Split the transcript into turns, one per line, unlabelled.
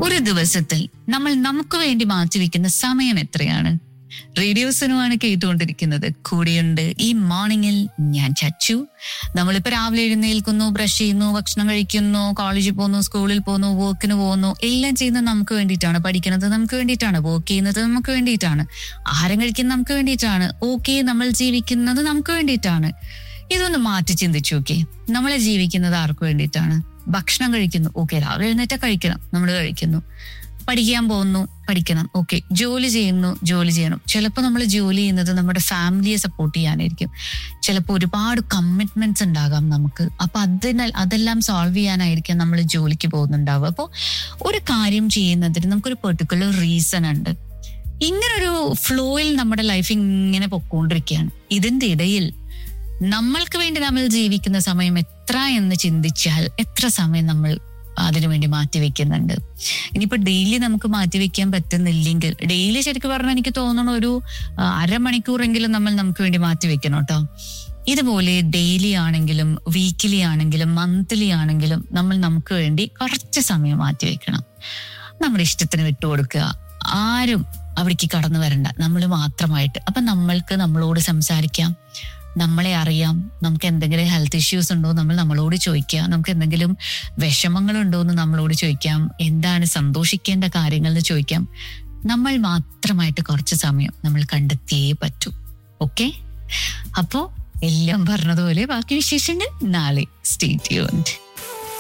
ഒരു ദിവസത്തിൽ നമ്മൾ നമുക്ക് വേണ്ടി മാറ്റിവെക്കുന്ന സമയം എത്രയാണ് റേഡിയോസിനുമാണ് കേട്ടുകൊണ്ടിരിക്കുന്നത് കൂടെയുണ്ട് ഈ മോർണിംഗിൽ ഞാൻ ചച്ചു നമ്മളിപ്പോ രാവിലെ എഴുന്നേൽക്കുന്നു ബ്രഷ് ചെയ്യുന്നു ഭക്ഷണം കഴിക്കുന്നു കോളേജിൽ പോകുന്നു സ്കൂളിൽ പോകുന്നു വർക്കിന് പോകുന്നു എല്ലാം ചെയ്യുന്നത് നമുക്ക് വേണ്ടിയിട്ടാണ് പഠിക്കുന്നത് നമുക്ക് വേണ്ടിയിട്ടാണ് വർക്ക് ചെയ്യുന്നത് നമുക്ക് വേണ്ടിയിട്ടാണ് ആഹാരം കഴിക്കുന്നത് നമുക്ക് വേണ്ടിയിട്ടാണ് ഓക്കെ നമ്മൾ ജീവിക്കുന്നത് നമുക്ക് വേണ്ടിയിട്ടാണ് ഇതൊന്ന് മാറ്റി ചിന്തിച്ചു നോക്കി നമ്മളെ ജീവിക്കുന്നത് ആർക്ക് വേണ്ടിയിട്ടാണ് ഭക്ഷണം കഴിക്കുന്നു ഓക്കെ രാവിലെ എഴുന്നേറ്റ കഴിക്കണം നമ്മൾ കഴിക്കുന്നു പഠിക്കാൻ പോകുന്നു പഠിക്കണം ഓക്കെ ജോലി ചെയ്യുന്നു ജോലി ചെയ്യണം ചിലപ്പോൾ നമ്മൾ ജോലി ചെയ്യുന്നത് നമ്മുടെ ഫാമിലിയെ സപ്പോർട്ട് ചെയ്യാനായിരിക്കും ചിലപ്പോൾ ഒരുപാട് കമ്മിറ്റ്മെന്റ്സ് ഉണ്ടാകാം നമുക്ക് അപ്പൊ അതിനാൽ അതെല്ലാം സോൾവ് ചെയ്യാനായിരിക്കും നമ്മൾ ജോലിക്ക് പോകുന്നുണ്ടാവുക അപ്പോൾ ഒരു കാര്യം ചെയ്യുന്നതിന് നമുക്കൊരു പെർട്ടിക്കുലർ റീസൺ ഉണ്ട് ഇങ്ങനൊരു ഫ്ലോയിൽ നമ്മുടെ ലൈഫ് ഇങ്ങനെ പൊക്കോണ്ടിരിക്കുകയാണ് ഇതിന്റെ ഇടയിൽ നമ്മൾക്ക് വേണ്ടി നമ്മൾ ജീവിക്കുന്ന സമയം എത്ര എന്ന് ചിന്തിച്ചാൽ എത്ര സമയം നമ്മൾ അതിനുവേണ്ടി മാറ്റിവെക്കുന്നുണ്ട് ഇനിയിപ്പോ ഡെയിലി നമുക്ക് മാറ്റിവെക്കാൻ പറ്റുന്നില്ലെങ്കിൽ ഡെയിലി ശരിക്കും പറഞ്ഞാൽ എനിക്ക് തോന്നുന്നു ഒരു ആ, അരമണിക്കൂറെങ്കിലും നമ്മൾ നമുക്ക് വേണ്ടി മാറ്റിവെക്കണം കേട്ടോ ഇതുപോലെ ഡെയിലി ആണെങ്കിലും വീക്കിലി ആണെങ്കിലും മന്ത്ലി ആണെങ്കിലും നമ്മൾ നമുക്ക് വേണ്ടി കുറച്ച് സമയം മാറ്റിവെക്കണം നമ്മുടെ ഇഷ്ടത്തിന് വിട്ടുകൊടുക്കുക ആരും അവിടേക്ക് കടന്നു വരണ്ട നമ്മൾ മാത്രമായിട്ട് അപ്പൊ നമ്മൾക്ക് നമ്മളോട് സംസാരിക്കാം നമ്മളെ അറിയാം നമുക്ക് എന്തെങ്കിലും ഹെൽത്ത് ഇഷ്യൂസ് ഉണ്ടോ നമ്മൾ നമ്മളോട് ചോദിക്കുക നമുക്ക് എന്തെങ്കിലും വിഷമങ്ങളുണ്ടോ എന്ന് നമ്മളോട് ചോദിക്കാം എന്താണ് സന്തോഷിക്കേണ്ട കാര്യങ്ങൾ എന്ന് ചോദിക്കാം നമ്മൾ മാത്രമായിട്ട് കുറച്ച് സമയം നമ്മൾ കണ്ടെത്തിയേ പറ്റൂ ഓക്കെ അപ്പോ എല്ലാം പറഞ്ഞതുപോലെ ബാക്കി വിശേഷങ്ങൾ നാളെ സ്റ്റേ ട്യൂൺഡ്